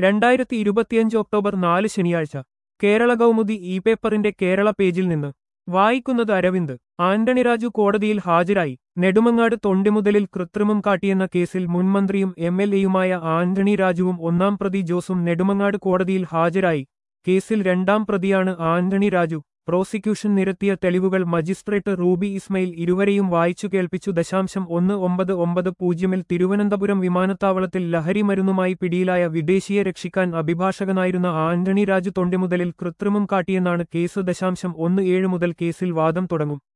രണ്ടായിരത്തി ഇരുപത്തിയഞ്ച് ഒക്ടോബർ നാല് ശനിയാഴ്ച കേരള കൗമുദി ഇ പേപ്പറിന്റെ കേരള പേജിൽ നിന്ന് വായിക്കുന്നത് അരവിന്ദ് ആന്റണി രാജു കോടതിയിൽ ഹാജരായി നെടുമങ്ങാട് തൊണ്ടിമുതലിൽ കൃത്രിമം കാട്ടിയെന്ന കേസിൽ മുൻമന്ത്രിയും എം എൽ എയുമായ ആന്റണി രാജുവും ഒന്നാം പ്രതി ജോസും നെടുമങ്ങാട് കോടതിയിൽ ഹാജരായി കേസിൽ രണ്ടാം പ്രതിയാണ് ആന്റണി രാജു പ്രോസിക്യൂഷൻ നിരത്തിയ തെളിവുകൾ മജിസ്ട്രേറ്റ് റൂബി ഇസ്മയിൽ ഇരുവരെയും വായിച്ചു കേൾപ്പിച്ചു ദശാംശം ഒന്ന് ഒമ്പത് ഒമ്പത് പൂജ്യമിൽ തിരുവനന്തപുരം വിമാനത്താവളത്തിൽ ലഹരി മരുന്നുമായി പിടിയിലായ വിദേശിയെ രക്ഷിക്കാൻ അഭിഭാഷകനായിരുന്ന ആന്റണി രാജു തൊണ്ടിമുതലിൽ കൃത്രിമം കാട്ടിയെന്നാണ് കേസ് ദശാംശം ഒന്ന് ഏഴ് മുതൽ കേസിൽ വാദം തുടങ്ങും